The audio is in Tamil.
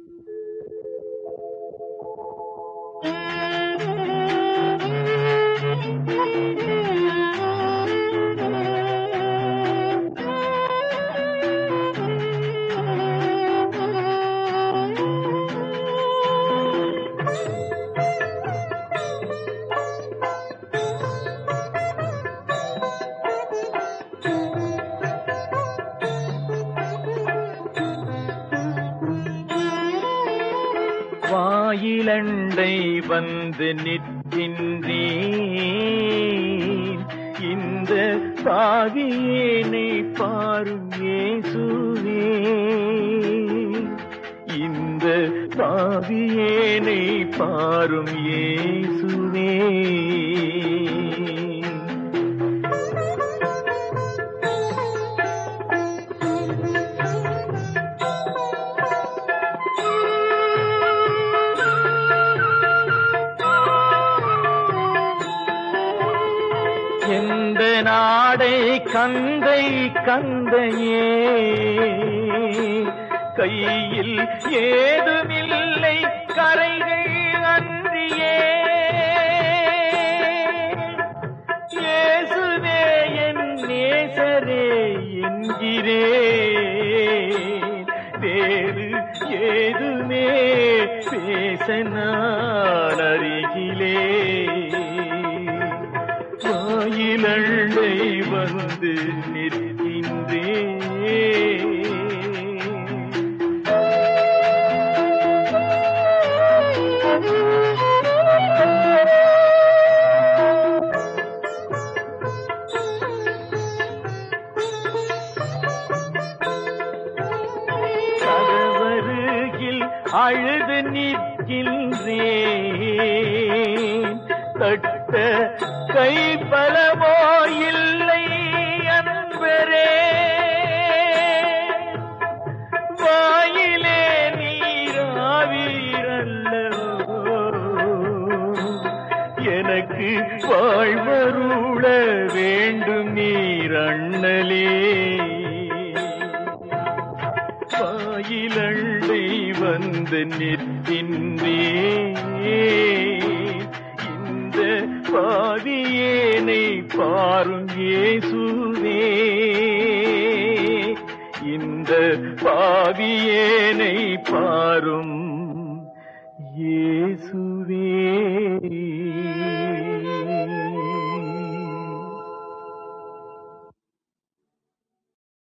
வாயிலண்டை வந்து நிற்கின்றேன் இந்த பாவியேனை பாரும் இயேசுவே இந்த பாவியேனை பாரும் இயேசுவே எந்த நாடை கந்தை கந்தையே கையில் ஏதுமில்லை கரைகள் அன்றியே இயேசுவே என் நேசரே என்கிறே வேறு ஏதுமே பேச நான் அருகிலே வாயிலண்டை வந்து நிற்கின்றே கதவருகில் அழுது நிற்கின்றேன் தட்ட கை பலமோ இல்லை அன்பரே வாயிலே நீராவீரல்லவோ எனக்கு வாழ்வருள வேண்டும் நீர் அண்ணலே வாயிலண்டை வந்து நிற்கின்றே இந்த பாவியேனை பாரும் இயேசுவே இந்த பாவியேனை பாரும் இயேசுவே